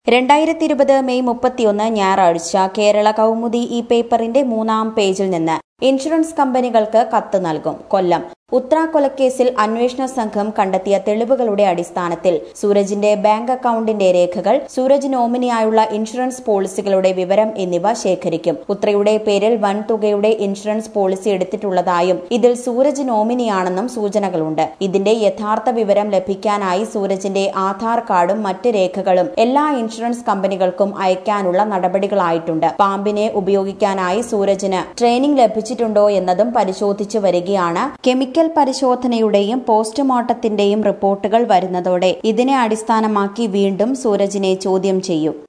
രണ്ടായിരത്തി ഇരുപത് മെയ് മുപ്പത്തിയൊന്ന് ഞായറാഴ്ച കേരള കൗമുദി ഈ പേപ്പറിന്റെ മൂന്നാം പേജിൽ നിന്ന് ഇൻഷുറൻസ് കമ്പനികൾക്ക് കത്ത് നൽകും കൊല്ലം ഉത്ര കൊലക്കേസിൽ അന്വേഷണ സംഘം കണ്ടെത്തിയ തെളിവുകളുടെ അടിസ്ഥാനത്തിൽ സൂരജിന്റെ ബാങ്ക് അക്കൌണ്ടിന്റെ രേഖകൾ സൂരജ് നോമിനിയായുള്ള ഇൻഷുറൻസ് പോളിസികളുടെ വിവരം എന്നിവ ശേഖരിക്കും ഉത്രയുടെ പേരിൽ വൻതുകയുടെ ഇൻഷുറൻസ് പോളിസി എടുത്തിട്ടുള്ളതായും ഇതിൽ സൂരജ് നോമിനിയാണെന്നും സൂചനകളുണ്ട് ഇതിന്റെ യഥാർത്ഥ വിവരം ലഭിക്കാനായി സൂരജിന്റെ ആധാർ കാർഡും മറ്റ് രേഖകളും എല്ലാ ഇൻഷുറൻസ് കമ്പനികൾക്കും അയക്കാനുള്ള നടപടികളായിട്ടുണ്ട് പാമ്പിനെ ഉപയോഗിക്കാനായി സൂരജിന് ട്രെയിനിംഗ് ലഭിച്ചിട്ടുണ്ടോ എന്നതും പരിശോധിച്ചു വരികയാണ് കെമിക്കൽ പരിശോധനയുടെയും പോസ്റ്റ്മോർട്ടത്തിന്റെയും റിപ്പോർട്ടുകൾ വരുന്നതോടെ ഇതിനെ അടിസ്ഥാനമാക്കി വീണ്ടും സൂരജിനെ ചോദ്യം ചെയ്യും